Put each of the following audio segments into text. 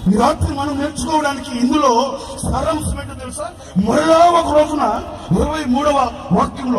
ఈ రాత్రి మనం నేర్చుకోవడానికి ఇందులో సారాంశం ఏంటో తెలుసా మరలా ఒక రోజున ఇరవై మూడవ వాక్యంలో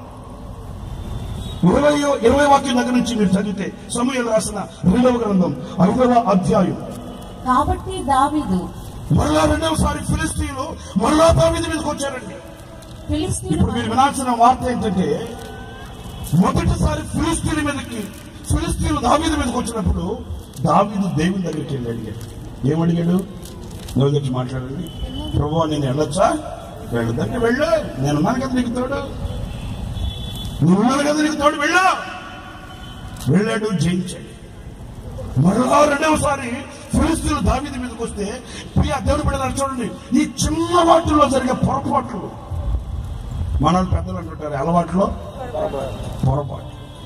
ఇరవై ఇరవై వాక్యం దగ్గర నుంచి మీరు చదివితే సమూహలు రాసిన రెండవ గ్రంథం ఐదవ అధ్యాయం కాబట్టి దావీదు మరలా రెండవసారి ఫిలిస్తీన్లు మరలా దావీదు మీదకి వచ్చారండి ఫిలిస్తీన్ ఇప్పుడు మీరు వినాల్సిన వార్త ఏంటంటే మొదటిసారి ఫిలిస్తీన్ మీదకి ఫిలిస్తీన్లు దావీదు మీదకి వచ్చినప్పుడు దావీదు దేవుని దగ్గరికి వెళ్ళి అడిగాడు ఏమడిగాడు నువ్వు దగ్గర మాట్లాడండి ప్రభు నేను వెళ్ళొచ్చా వెళ్ళదంటే వెళ్ళు నేను ఉన్నాను కదా నీకు తోడు నువ్వు ఉన్నాను కదా నీకు తోడు వెళ్ళు వెళ్ళాడు జయించాడు మరలా రెండవసారి ఫిలిస్తీన్లు దావీదు మీదకి వస్తే ప్రియా దేవుడు బిడ్డలారా చూడండి ఈ చిన్న వాటిల్లో జరిగే పొరపాట్లు మన పెద్దలు అంటుంటారు అలవాట్లో పొరపాటు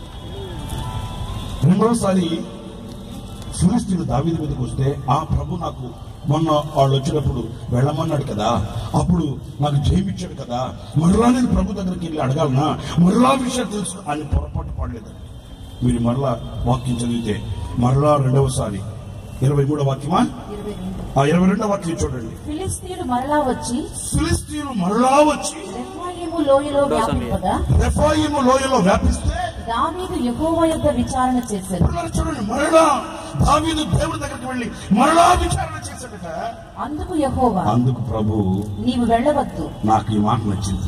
రెండవసారి ఫిలిస్తీన్లు దావీదు మీదకి వస్తే ఆ ప్రభు నాకు మొన్న వాళ్ళు వచ్చినప్పుడు వెళ్ళమన్నాడు కదా అప్పుడు నాకు జయమిచ్చాడు కదా మరలా నేను ప్రభు దగ్గరికి వెళ్ళి అడగాలనా మరలా విషయం తెలుసు అని పొరపాటు పడలేదండి మీరు మరలా వాక్యం చదివితే మరలా రెండవసారి ఇరవై మూడో వాక్యమా ఆ ఇరవై రెండో వాక్యం చూడండి ఫిలిస్తీన్లు మరలా వచ్చి ఫిలిస్తీన్లు మరలా వచ్చి రెఫాయిము లోయలో వ్యాపింపగా రెఫాయిము లోయలో వ్యాపిస్తే దావీదు యెహోవా యొక్క విచారణ చేశాడు పిల్లలు చూడండి మరలా దావీదు దేవుడి దగ్గరికి వెళ్ళి మరలా విచారణ చేశాడట అందుకు యెహోవా అందుకు ప్రభు నీవు వెళ్ళవద్దు నాకు ఈ మాట నచ్చింది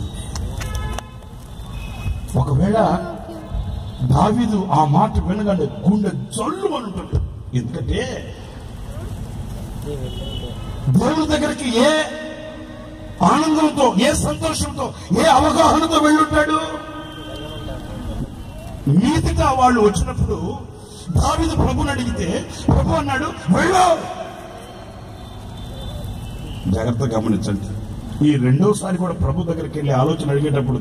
ఒకవేళ దావీదు ఆ మాట వినగానే గుండె జల్లు ఉంటుంది ఎందుకంటే దేవుడి దగ్గరికి ఏ ఆనందంతో ఏ సంతోషంతో ఏ అవగాహనతో వెళ్ళుంటాడు మీదిగా వాళ్ళు వచ్చినప్పుడు దావీదు ప్రభుని అడిగితే ప్రభు అన్నాడు వెళ్ళు జాగ్రత్తగా గమనించండి ఈ రెండోసారి కూడా ప్రభు దగ్గరికి వెళ్ళి ఆలోచన అడిగేటప్పుడు